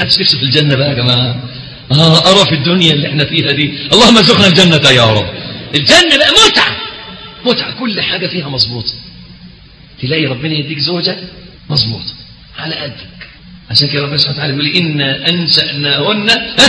حدش نفسه في الجنة بقى يا جماعة آه أرى في الدنيا اللي احنا فيها دي اللهم ارزقنا الجنة يا رب الجنة بقى متعة متعة كل حاجة فيها مظبوطة تلاقي ربنا يديك زوجة مظبوطة على قدك عشان كده ربنا سبحانه وتعالى بيقول إنا أنشأناهن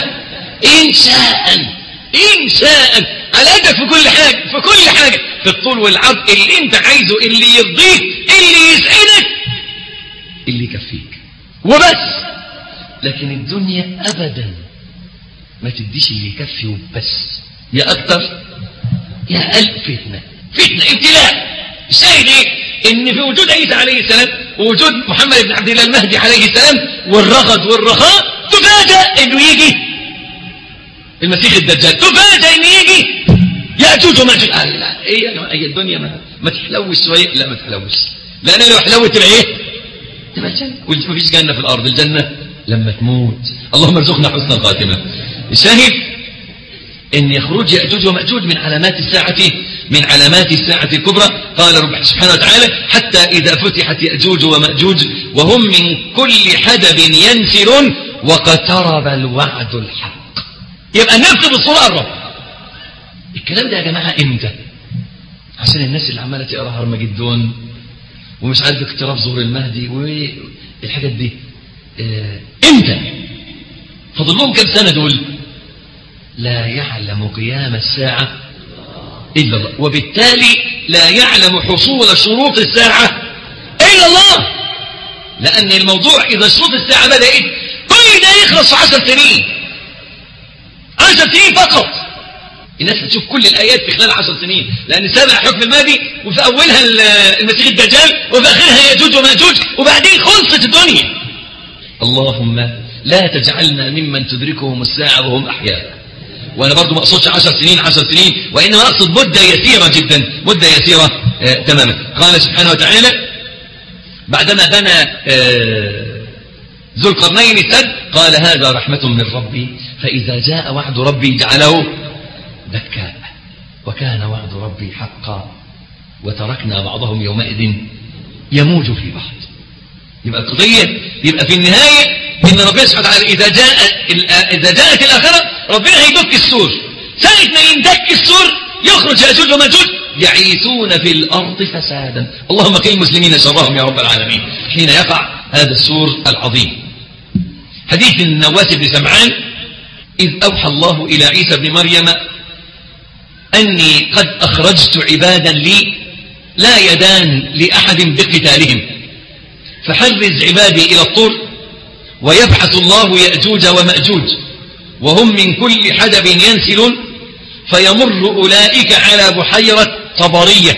إنشاء إنشاء على قدك في كل حاجة في كل حاجة في الطول والعرض اللي أنت عايزه اللي يرضيك اللي يسعدك اللي يكفيك وبس لكن الدنيا أبدا ما تديش اللي يكفي وبس يا أكتر يا ألف فتنة فتنة ابتلاء الشاهد ايه ان في وجود عيسى عليه السلام ووجود محمد بن عبد الله المهدي عليه السلام والرغد والرخاء تفاجأ انه يجي المسيح الدجال تفاجأ انه يجي يأجوج ومأجوج آه لا ايه يا جماعه هي الدنيا ما, ما تحلوش شويه لا ما تحلوش لان لو حلوت تبقى ايه تبقى الجنه وما فيش جنه في الارض الجنه لما تموت اللهم ارزقنا حسن الخاتمه الشاهد ان يخرج يأجوج ومأجوج من علامات الساعة من علامات الساعة الكبرى قال رب سبحانه وتعالى حتى إذا فتحت يأجوج ومأجوج وهم من كل حدب ينسلون واقترب الوعد الحق يبقى نفس بالصورة قرب الكلام ده يا جماعة امتى عشان الناس اللي عمالة تقرا هرمجدون ومش عارف اقتراب ظهور المهدي والحاجات دي اه امتى فاضل لهم كام سنة دول لا يعلم قيام الساعة إلا الله وبالتالي لا يعلم حصول شروط الساعة إلا الله لأن الموضوع إذا شروط الساعة بدأت كل ده يخلص في عشر سنين عشر سنين فقط الناس هتشوف كل الآيات في خلال عشر سنين لأن سابع حكم الماضي وفي أولها المسيح الدجال وفي آخرها يأجوج ومأجوج وبعدين خلصت الدنيا اللهم لا تجعلنا ممن تدركهم الساعة وهم أحياء وانا برضو ما اقصدش عشر سنين عشر سنين وانما اقصد مدة يسيرة جدا مدة يسيرة آه تماما قال سبحانه وتعالى بعدما بنى آه ذو القرنين السد قال هذا رحمة من ربي فإذا جاء وعد ربي جعله دكاء وكان وعد ربي حقا وتركنا بعضهم يومئذ يموج في بعض يبقى القضية يبقى في النهاية إن ربنا سبحانه وتعالى إذا جاء إذا جاءت الآخرة ربنا هيدك السور ساعة ما يندك السور يخرج يأجوج ومأجوج يعيثون في الأرض فسادا اللهم قل المسلمين شرهم يا رب العالمين حين يقع هذا السور العظيم حديث النواس بن سمعان إذ أوحى الله إلى عيسى بن مريم أني قد أخرجت عبادا لي لا يدان لأحد بقتالهم فحرز عبادي إلى الطور ويبحث الله يأجوج ومأجوج وهم من كل حدب ينسلون فيمر أولئك على بحيرة طبرية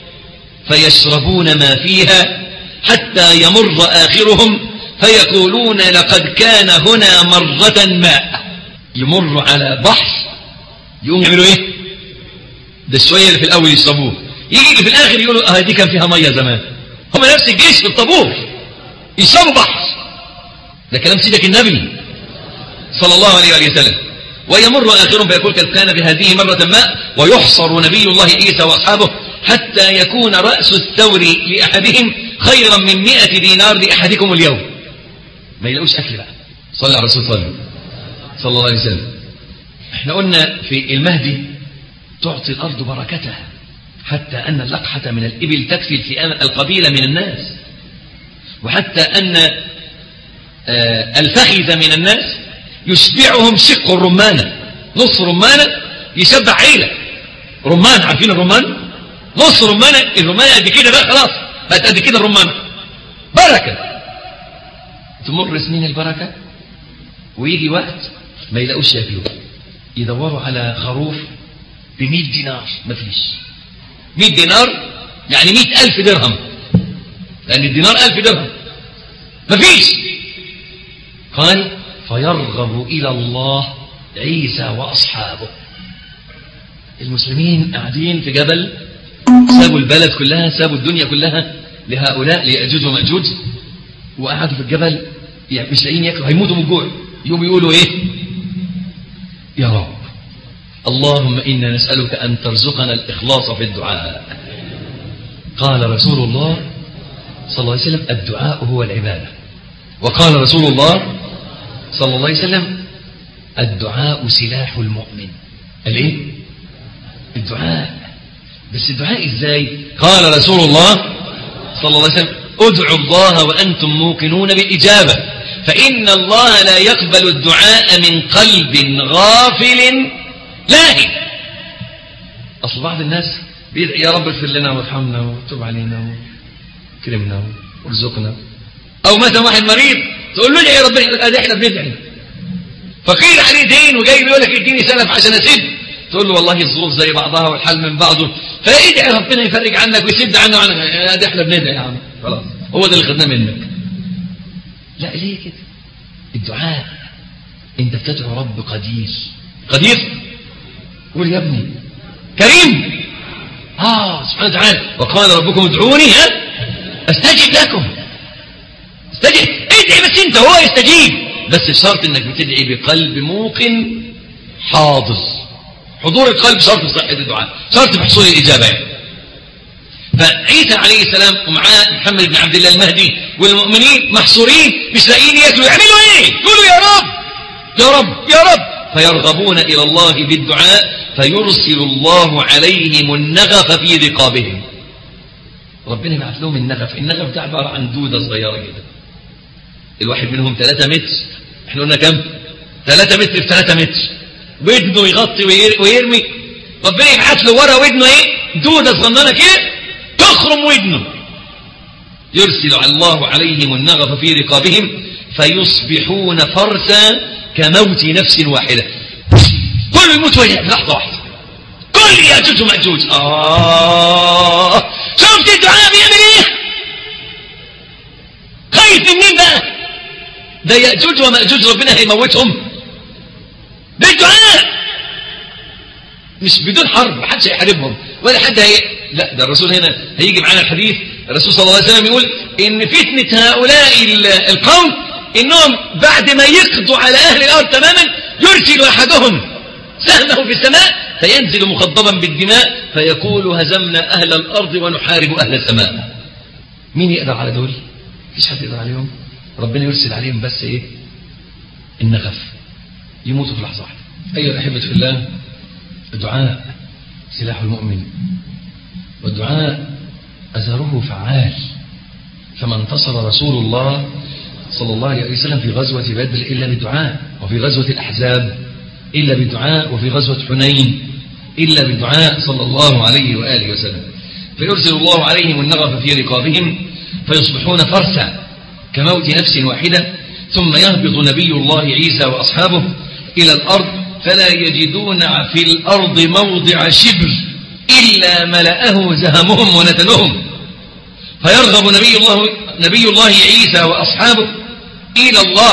فيشربون ما فيها حتى يمر آخرهم فيقولون لقد كان هنا مرة ماء يمر على بحر يقوم يعملوا ايه ده الشوية اللي في الأول يشربوه يجي اللي في الآخر يقولوا اه دي كان فيها مية زمان هم نفس الجيش في الطابور يشربوا بحر ده كلام سيدك النبي صلى الله عليه وآله وسلم ويمر آخرهم فيقول قد كان بهذه مرة ماء ويحصر نبي الله عيسى وأصحابه حتى يكون رأس الثور لأحدهم خيرا من مئة دينار لأحدكم اليوم ما يلاقوش أكل بقى صلى على رسول صلى صلى الله عليه وسلم احنا قلنا في المهدي تعطي الأرض بركتها حتى أن اللقحة من الإبل تكفي الفئام القبيلة من الناس وحتى أن الفخذ من الناس يشبعهم شق الرمانة نص رمانة يشبع عيلة رمان عارفين الرمان نص رمانة الرمانة قد كده بقى خلاص بقت قد كده الرمانة بركة تمر سنين البركة ويجي وقت ما يلاقوش ياكلوا يدوروا على خروف ب 100 دينار مفيش 100 دينار يعني 100 ألف درهم لأن الدينار ألف درهم مفيش قال فيرغب إلى الله عيسى وأصحابه المسلمين قاعدين في جبل سابوا البلد كلها سابوا الدنيا كلها لهؤلاء ليأجوج ومأجوج وقعدوا في الجبل يعني مش لاقيين ياكلوا هيموتوا من الجوع يوم يقولوا ايه يا رب اللهم إنا نسألك أن ترزقنا الإخلاص في الدعاء قال رسول الله صلى الله عليه وسلم الدعاء هو العبادة وقال رسول الله صلى الله عليه وسلم الدعاء سلاح المؤمن الايه الدعاء بس الدعاء ازاي قال رسول الله صلى الله عليه وسلم ادعوا الله وانتم موقنون بالاجابه فان الله لا يقبل الدعاء من قلب غافل لاهي اصل بعض الناس بيدعي يا رب اغفر لنا وارحمنا وتب علينا وكرمنا وارزقنا او مثلا واحد مريض تقول له ادعي يا رب ادي احنا بندعي فقيل عليه دين وجاي بيقول لك اديني سلف عشان اسد تقول له والله الظروف زي بعضها والحال من بعضه فادعي ربنا يفرج عنك ويسد عنه عنك ادي احنا بندعي يا عم خلاص هو ده اللي خدناه منك لا ليه كده الدعاء انت بتدعو رب قدير قدير قول يا ابني كريم اه سبحانه وتعالى وقال ربكم ادعوني ها استجب لكم استجب ادعي بس انت هو يستجيب بس بشرط انك بتدعي بقلب موقن حاضر حضور القلب شرط في صحة الدعاء شرط في حصول الإجابة يعني. فعيسى عليه السلام ومعاه محمد بن عبد الله المهدي والمؤمنين محصورين مش لاقيين ياكلوا يعملوا ايه يقولوا يا رب يا رب يا رب فيرغبون الى الله بالدعاء فيرسل الله عليهم النغف في رقابهم ربنا يبعث لهم النغف النغف ده عباره عن دوده صغيره كده الواحد منهم 3 متر احنا قلنا كم 3 متر في 3 متر ودنه يغطي ويرمي ربنا يبعث له ورا ودنه ايه دوده صغننه كده تخرم ودنه يرسل الله عليهم النغف في رقابهم فيصبحون فرسا كموت نفس واحدة كل يموت وجه لحظة واحدة كل يأجوج ومأجوج آه شفت الدعاء بيعمل ايه خايف من مين بقى ده يأجوج ومأجوج ربنا هيموتهم بالدعاء مش بدون حرب محدش هيحاربهم ولا حد هي لا ده الرسول هنا هيجي معانا الحديث الرسول صلى الله عليه وسلم يقول ان فتنة هؤلاء القوم انهم بعد ما يقضوا على اهل الارض تماما يرسل احدهم سهمه في السماء فينزل مخضبا بالدماء فيقول هزمنا اهل الارض ونحارب اهل السماء مين يقدر على دول مفيش حد يقدر عليهم ربنا يرسل عليهم بس ايه النغف يموتوا في لحظه واحده ايها الاحبه في الله الدعاء سلاح المؤمن والدعاء أثره فعال فما انتصر رسول الله صلى الله عليه وسلم في غزوة بدر إلا بالدعاء وفي غزوة الأحزاب إلا بالدعاء وفي غزوة حنين إلا بالدعاء صلى الله عليه وآله وسلم فيرسل الله عليهم النغف في رقابهم فيصبحون فرسا كموت نفس واحدة ثم يهبط نبي الله عيسى وأصحابه إلى الأرض فلا يجدون في الأرض موضع شبر إلا ملأه زهمهم ونتنهم فيرغب نبي الله, نبي الله عيسى وأصحابه إلى الله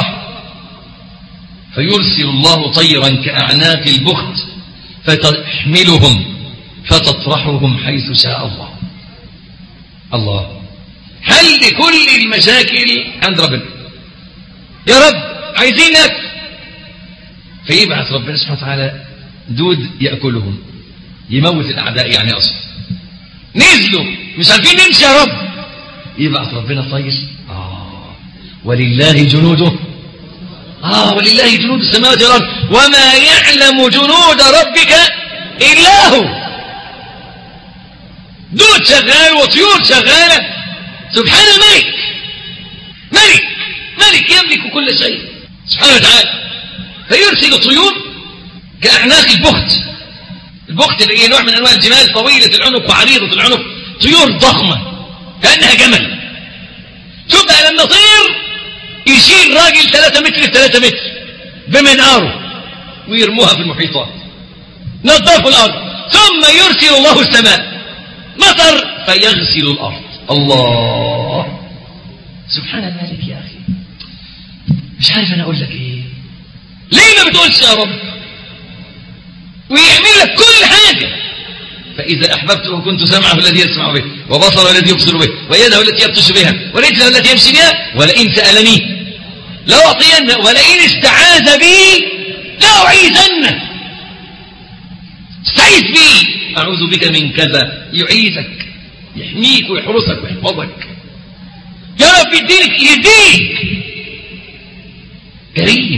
فيرسل الله طيرا كأعناق البخت فتحملهم فتطرحهم حيث شاء الله الله حل كل المشاكل عند ربنا يا رب عايزينك فيبعث ربنا سبحانه وتعالى دود يأكلهم يموت الأعداء يعني أصلا نزلوا مش عارفين نمشي يا رب يبعث ربنا طير آه ولله جنوده آه ولله جنود السماوات والأرض وما يعلم جنود ربك إلا هو دود شغال وطيور شغالة سبحان الملك ملك ملك يملك كل شيء سبحانه وتعالى فيرسل طيور كأعناق البخت البخت اللي هي نوع من أنواع الجمال طويلة العنق وعريضة العنق طيور ضخمة كأنها جمل شوف بقى لما طير يشيل راجل 3 متر في 3 متر بمنقاره ويرموها في المحيطات نظفوا الأرض ثم يرسل الله السماء مطر فيغسل الأرض الله سبحان الملك يا أخي مش عارف أنا أقول لك إيه ليه ما بتقولش يا رب ويعمل لك كل حاجة فإذا أحببته كنت سمعه الذي يسمع به وبصره الذي يبصر به ويده التي يبطش بها ورجله التي يمشي بها ولئن سألني لأعطينه ولئن استعاذ بي لأعيذنه استعيذ بي أعوذ بك من كذا يعيذك يحميك ويحرسك ويحفظك يا رب يديك يديك كريم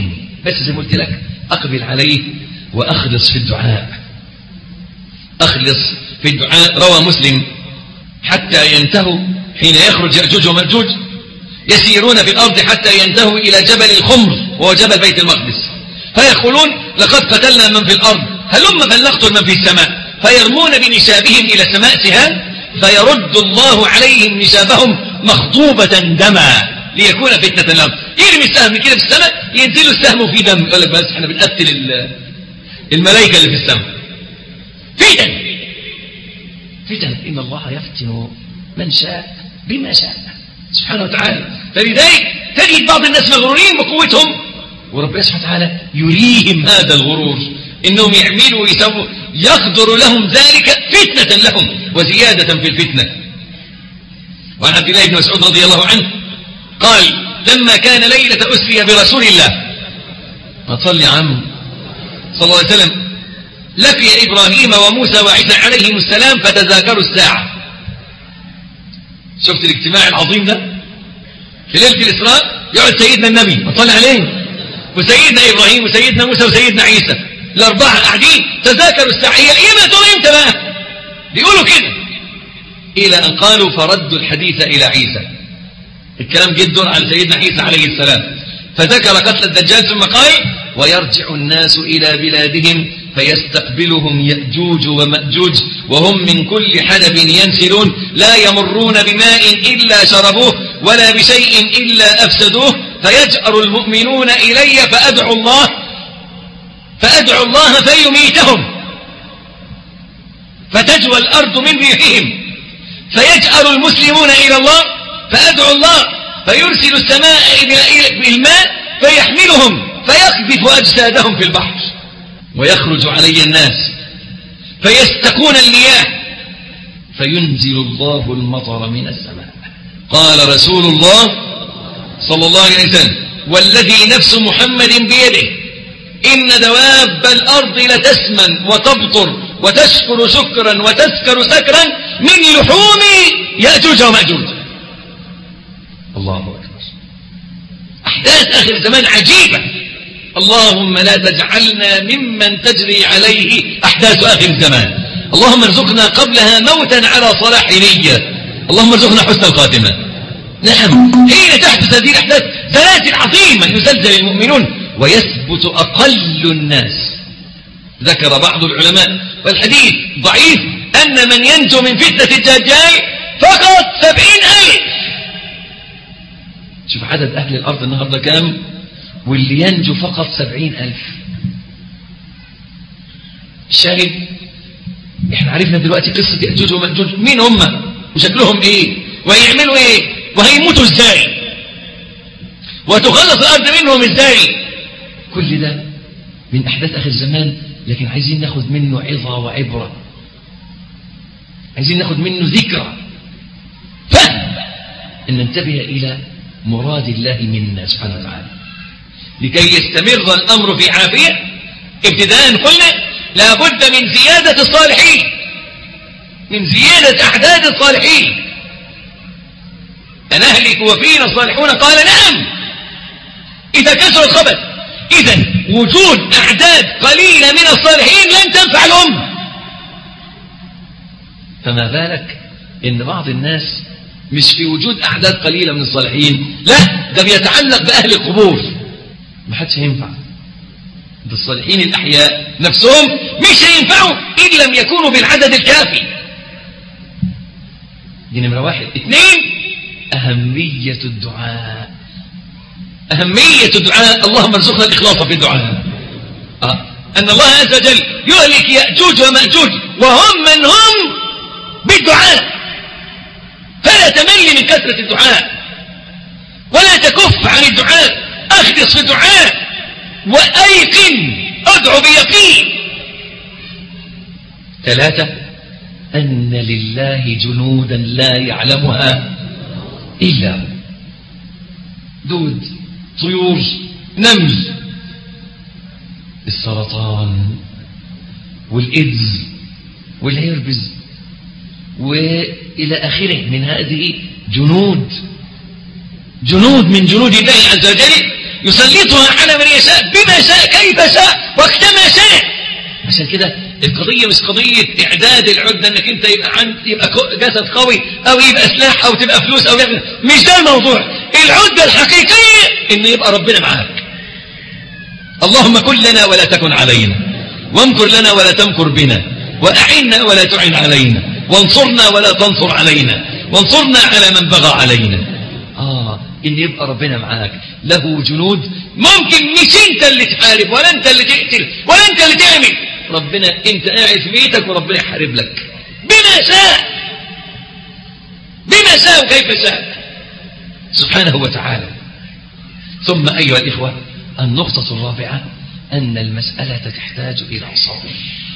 بس زي ما قلت لك أقبل عليه وأخلص في الدعاء أخلص في الدعاء روى مسلم حتى ينتهوا حين يخرج يأجوج ومأجوج يسيرون في الأرض حتى ينتهوا إلى جبل الخمر وهو جبل بيت المقدس فيقولون لقد قتلنا من في الأرض هلم فلنقتل من في السماء فيرمون بنسابهم إلى السماء سهام فيرد الله عليهم نسابهم مخطوبة دما ليكون فتنة لهم يرمي السهم كده في السماء ينزل السهم في دم يقول لك بس احنا بنقتل الملائكة اللي في السماء فتن فتن إن الله يفتن من شاء بما شاء سبحانه وتعالى فلذلك تجد بعض الناس مغرورين بقوتهم وربنا سبحانه وتعالى يريهم هذا الغرور إنهم يعملوا ويسووا يقدر لهم ذلك فتنة لهم وزيادة في الفتنة وعن عبد الله بن مسعود رضي الله عنه قال لما كان ليلة أسري برسول الله ما تصلي عم صلى الله عليه وسلم لقي إبراهيم وموسى وعيسى عليهم السلام فتذاكروا الساعة شفت الاجتماع العظيم ده في ليلة الإسراء يقعد سيدنا النبي ما تصلي عليه وسيدنا إبراهيم وسيدنا موسى وسيدنا عيسى الأربعة قاعدين تذاكروا الساعة هي القيامة تقول إمتى بقى بيقولوا كده إلى أن قالوا فردوا الحديث إلى عيسى الكلام جد على سيدنا عيسى عليه السلام فذكر قتل الدجال ثم قال ويرجع الناس إلى بلادهم فيستقبلهم يأجوج ومأجوج وهم من كل حدب ينسلون لا يمرون بماء إلا شربوه ولا بشيء إلا أفسدوه فيجأر المؤمنون إلي فأدعو الله فأدعو الله فيميتهم فتجوى الأرض من ريحهم فيجأر المسلمون إلى الله فأدعو الله فيرسل السماء بالماء فيحملهم فيقذف أجسادهم في البحر ويخرج علي الناس فيستقون المياه فينزل الله المطر من السماء قال رسول الله صلى الله عليه وسلم والذي نفس محمد بيده إن دواب الأرض لتسمن وتبطر وتشكر شكرا وتسكر سكرا من لحوم يأجوج ومأجوج الله أكبر أحداث آخر الزمان عجيبة اللهم لا تجعلنا ممن تجري عليه أحداث آخر الزمان اللهم ارزقنا قبلها موتا على صلاح نية اللهم ارزقنا حسن الخاتمة نعم حين تحدث هذه الأحداث زلازل عظيمة يزلزل المؤمنون ويثبت أقل الناس ذكر بعض العلماء والحديث ضعيف أن من ينجو من فتنة الدجال فقط سبعين ألف شوف عدد أهل الأرض النهاردة كام واللي ينجو فقط سبعين ألف الشاهد احنا عرفنا دلوقتي قصة يأجوج ومأجوج مين هم وشكلهم ايه وهيعملوا ايه وهيموتوا ازاي وتخلص الأرض منهم ازاي كل ده من أحداث آخر الزمان لكن عايزين ناخد منه عظة وعبرة عايزين ناخد منه ذكرى فهم أن ننتبه إلى مراد الله منا سبحانه وتعالى لكي يستمر الأمر في عافية ابتداء قلنا لابد من زيادة الصالحين من زيادة أحداث الصالحين أنهلك وفينا الصالحون قال نعم إذا كسر الخبث إذا وجود أعداد قليلة من الصالحين لن تنفع الأمة فما بالك إن بعض الناس مش في وجود أعداد قليلة من الصالحين لا ده بيتعلق بأهل القبور ما حدش هينفع ده الصالحين الأحياء نفسهم مش هينفعوا إن لم يكونوا بالعدد الكافي دي نمرة واحد اثنين أهمية الدعاء أهمية الدعاء اللهم ارزقنا الإخلاص في الدعاء آه. أن الله عز وجل يهلك يأجوج ومأجوج وهم من هم بالدعاء فلا تمل من كثرة الدعاء ولا تكف عن الدعاء أخلص في الدعاء وأيقن أدعو بيقين ثلاثة أن لله جنودا لا يعلمها إلا هو دود طيور نمل السرطان والإيدز والهيربز وإلى آخره من هذه جنود جنود من جنود الله عز وجل يسلطها على من يشاء بما كده القضية مش قضية إعداد العدة إنك أنت يبقى عند يبقى جسد قوي أو يبقى سلاح أو تبقى فلوس أو يبقى مش ده الموضوع العدة الحقيقية إن يبقى ربنا معاك اللهم كن لنا ولا تكن علينا وامكر لنا ولا تمكر بنا وأعنا ولا تعن علينا وانصرنا ولا تنصر علينا وانصرنا على من بغى علينا آه إن يبقى ربنا معاك له جنود ممكن مش أنت اللي تحارب ولا أنت اللي تقتل ولا أنت اللي تعمل ربنا أنت قاعد في بيتك وربنا يحارب لك بما شاء بما شاء وكيف شاء سبحانه وتعالى ثم أيها الإخوة النقطة الرابعة أن المسألة تحتاج إلى صبر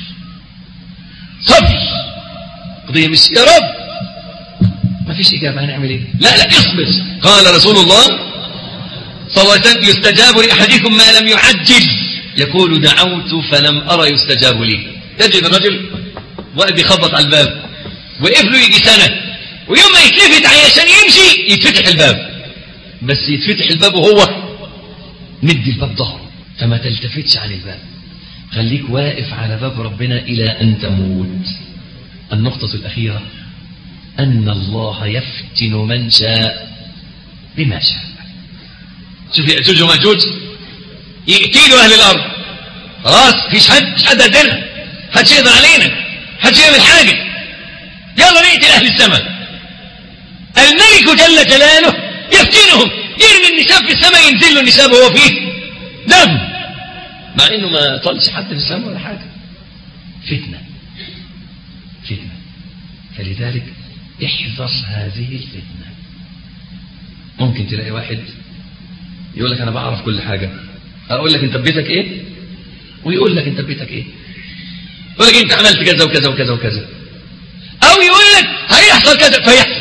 صبر قضية مش يا رب ما فيش إجابة هنعمل إيه لا لا اصبر قال رسول الله صلى الله عليه وسلم يستجاب لأحدكم ما لم يعجل يقول دعوت فلم أرى يستجاب لي تجد الرجل واقف يخبط على الباب وقفله يجي سنة ويوم ما يتلفت عشان يمشي يتفتح الباب بس يتفتح الباب وهو مدي الباب ظهره فما تلتفتش عن الباب خليك واقف على باب ربنا إلى أن تموت النقطة الأخيرة أن الله يفتن من شاء بما شاء شوف يأجوج ومأجوج يقتلوا أهل الأرض خلاص فيش حد مش حد قدنا حدش يقدر علينا حدش يعمل حاجة يلا نقتل أهل السماء الملك جل جلاله يفتنهم يرمي النساب في السماء ينزل له النساب وهو فيه دم مع انه ما طلش حد في السماء ولا حاجة فتنة فتنة فلذلك احذر هذه الفتنة ممكن تلاقي واحد يقول لك انا بعرف كل حاجة اقول لك انت بيتك ايه ويقول لك انت بيتك ايه يقول لك انت عملت كذا وكذا وكذا وكذا او يقول لك هيحصل كذا فيحصل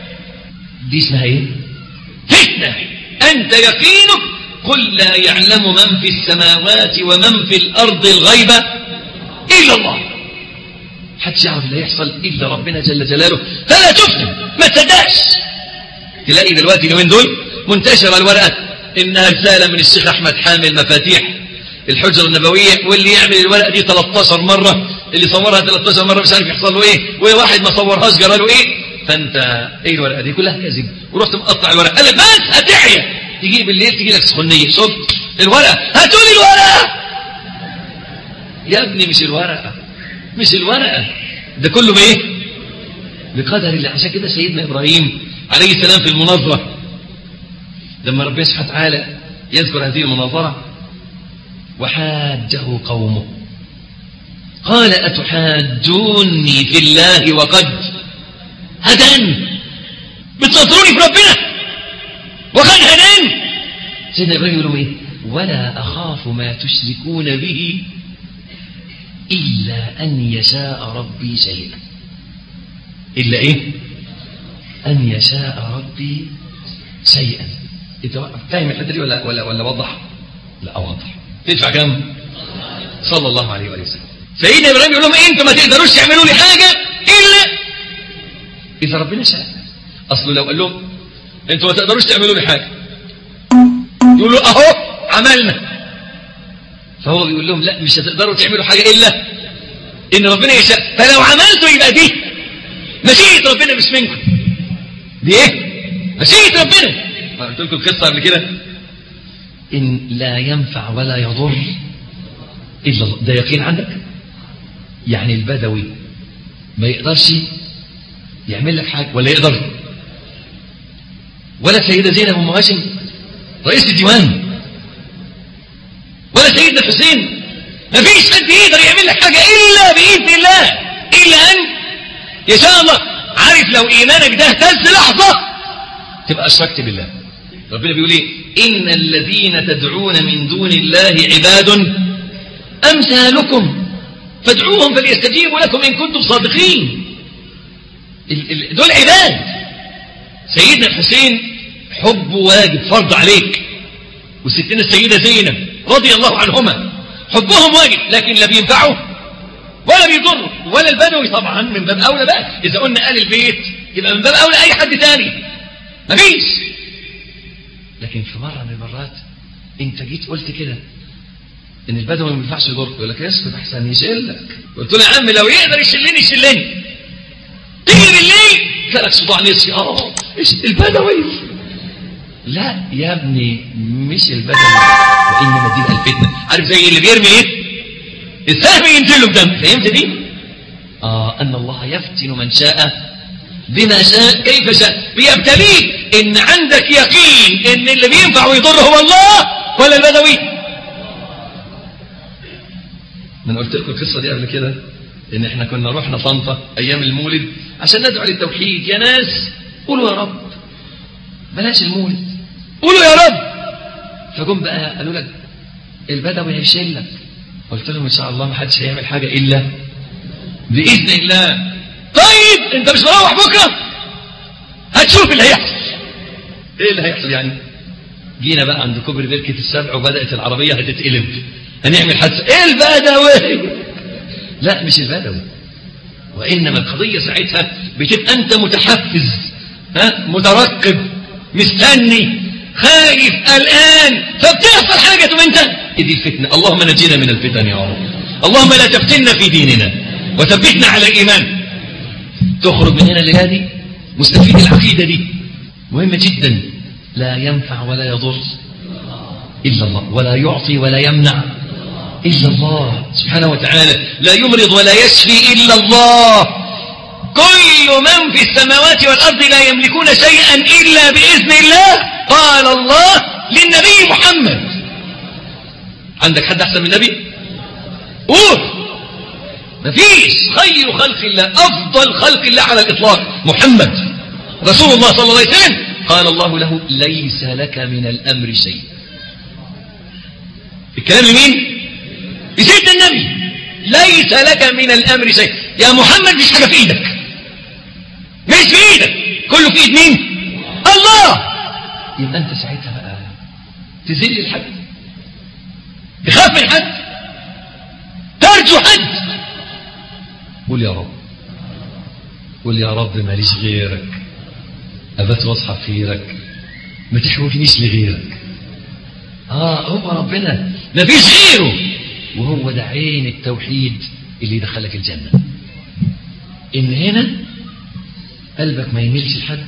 دي اسمها ايه فتنة انت يقينك قل لا يعلم من في السماوات ومن في الارض الغيب الا الله حدش يعرف اللي هيحصل الا ربنا جل جلاله فلا تفتن ما تصدقش تلاقي دلوقتي اليومين دول منتشره الورقه انها رساله من الشيخ احمد حامل مفاتيح الحجره النبويه واللي يعمل الورقه دي 13 مره اللي صورها 13 مره مش عارف يحصل له ايه وواحد ما صورهاش جرى له ايه فانت ايه الورقه دي كلها كذب ورحت مقطع الورقه قال لك بس هتحيا تيجي بالليل تيجي لك سخونيه شوف الورقه هاتوا لي الورقه يا ابني مش الورقه مش الورقه ده كله بايه بقدر الله عشان كده سيدنا ابراهيم عليه السلام في المناظره لما ربنا سبحانه وتعالى يذكر هذه المناظره وحاجه قومه قال أتحاجوني في الله وقد هداني بتصدروني في ربنا وقد هداني سيدنا إبراهيم يقول إيه ولا أخاف ما تشركون به إلا أن يشاء ربي شيئا إلا إيه أن يشاء ربي شيئا أنت فاهم الحتة دي ولا ولا ولا وضح؟ لا أوضح تدفع كم؟ صلى الله عليه وآله وسلم سيدنا ابراهيم يقول لهم انتوا ما تقدروش تعملوا لي حاجه الا اذا ربنا شاء اصله لو قال لهم انتوا ما تقدروش تعملوا لي حاجه يقولوا اهو عملنا فهو بيقول لهم لا مش هتقدروا تعملوا حاجه الا ان ربنا يشاء فلو عملتوا يبقى دي مشيئه ربنا مش منكم دي ايه مشيئه ربنا ما قلت لكم القصه قبل كده ان لا ينفع ولا يضر الا الله ده يقين عندك يعني البدوي ما يقدرش يعمل لك حاجة ولا يقدر ولا سيدة زينب أم هاشم رئيس الديوان ولا سيدنا حسين ما فيش حد يقدر يعمل لك حاجة إلا بإذن الله إلا أن يشاء الله عارف لو إيمانك ده اهتز لحظة تبقى أشركت بالله ربنا بيقول إيه إن الذين تدعون من دون الله عباد أمثالكم فادعوهم فليستجيبوا لكم إن كنتم صادقين دول عباد سيدنا الحسين حب واجب فرض عليك وستنا السيدة زينب رضي الله عنهما حبهم واجب لكن لا بينفعوا ولا بيضروا ولا البدوي طبعا من باب أولى بقى إذا قلنا آل البيت يبقى من باب أولى أي حد تاني مفيش لكن في مرة من المرات انت جيت قلت كده ان البدوي ما ينفعش يضرك يقول لك اسكت احسن يشلك قلت له يا عم لو يقدر يشلني يشلني تيجي بالليل جالك صداع نصفي اه ايش البدوي لا يا ابني مش البدوي وانما دي الفتنه عارف زي اللي بيرمي ايه السهم ينزل له بدم فهمت دي اه ان الله يفتن من شاء بما شاء كيف شاء بيبتليك ان عندك يقين ان اللي بينفع ويضر هو الله ولا البدوي من قلت لكم القصه دي قبل كده ان احنا كنا رحنا طنطا ايام المولد عشان ندعو للتوحيد يا ناس قولوا يا رب بلاش المولد قولوا يا رب فجم بقى قالوا لك البدوي هيشيلك قلت لهم ان شاء الله ما حدش هيعمل حاجه الا باذن الله طيب انت مش مروح بكره هتشوف اللي هيحصل ايه اللي هيحصل يعني جينا بقى عند كوبري بركه السبع وبدات العربيه هتتقلب هنعمل حادثه ايه البدوي لا مش البدوي وانما القضيه ساعتها بتبقى انت متحفز ها مترقب مستني خايف قلقان فبتحصل حاجه تقوم انت إيه دي الفتنه اللهم نجينا من الفتن يا رب اللهم لا تفتنا في ديننا وثبتنا على الايمان تخرج من هنا لهذه مستفيد العقيده دي مهمه جدا لا ينفع ولا يضر الا الله ولا يعطي ولا يمنع إلا الله سبحانه وتعالى لا يمرض ولا يشفي إلا الله كل من في السماوات والأرض لا يملكون شيئا إلا بإذن الله قال الله للنبي محمد عندك حد أحسن من النبي قول مفيش خير خلق الله أفضل خلق الله على الإطلاق محمد رسول الله صلى الله عليه وسلم قال الله له ليس لك من الأمر شيء الكلام لمين لسيدنا النبي ليس لك من الأمر شيء يا محمد مش حاجة في إيدك مش في إيدك كله في إيد مين الله يبقى أنت ساعتها بقى تذل الحد تخاف من حد ترجو حد قول يا رب قول يا رب ماليش غيرك أبات واصحى في غيرك ما تحوجنيش لغيرك آه هو ربنا ما فيش غيره وهو ده عين التوحيد اللي يدخلك الجنة إن هنا قلبك ما يميلش لحد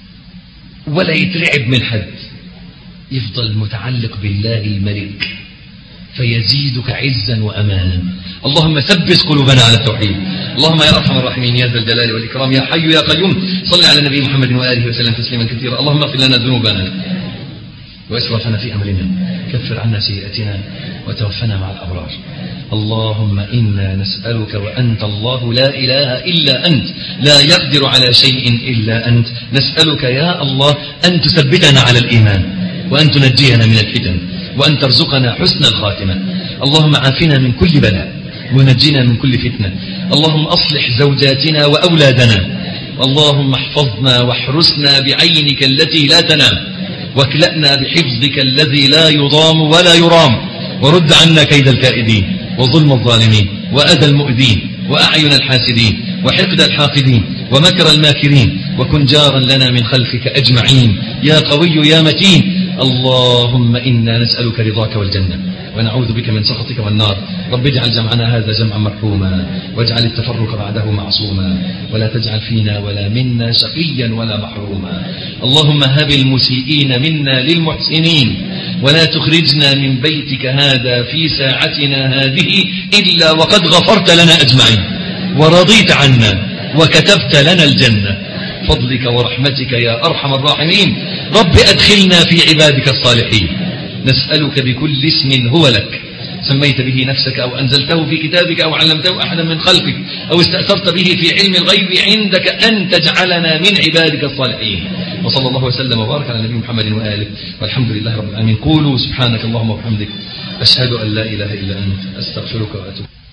ولا يترعب من حد يفضل متعلق بالله الملك فيزيدك عزا وأمانا اللهم ثبت قلوبنا على التوحيد اللهم يا أرحم الراحمين يا ذا الجلال والإكرام يا حي يا قيوم صل على النبي محمد وآله وسلم تسليما كثيرا اللهم اغفر لنا ذنوبنا واسرفنا في أمرنا كفر عنا سيئاتنا وتوفنا مع الأبرار اللهم إنا نسألك وأنت الله لا إله إلا أنت لا يقدر على شيء إلا أنت نسألك يا الله أن تثبتنا على الإيمان وأن تنجينا من الفتن وأن ترزقنا حسن الخاتمة اللهم عافنا من كل بلاء ونجنا من كل فتنة اللهم أصلح زوجاتنا وأولادنا اللهم احفظنا واحرسنا بعينك التي لا تنام واكلأنا بحفظك الذي لا يضام ولا يرام ورد عنا كيد الكائدين وظلم الظالمين وأذى المؤذين وأعين الحاسدين وحقد الحاقدين ومكر الماكرين وكن جارا لنا من خلفك أجمعين يا قوي يا متين اللهم إنا نسألك رضاك والجنة ونعوذ بك من سخطك والنار رب اجعل جمعنا هذا جمعا مرحوما واجعل التفرق بعده معصوما ولا تجعل فينا ولا منا شقيا ولا محروما اللهم هب المسيئين منا للمحسنين ولا تخرجنا من بيتك هذا في ساعتنا هذه إلا وقد غفرت لنا أجمعين ورضيت عنا وكتبت لنا الجنة فضلك ورحمتك يا أرحم الراحمين رب أدخلنا في عبادك الصالحين نسألك بكل اسم هو لك سميت به نفسك أو أنزلته في كتابك أو علمته أحدا من خلقك أو استأثرت به في علم الغيب عندك أن تجعلنا من عبادك الصالحين وصلى الله وسلم وبارك على نبي محمد وآله والحمد لله رب العالمين قولوا سبحانك اللهم وبحمدك أشهد أن لا إله إلا أنت أستغفرك وأتوب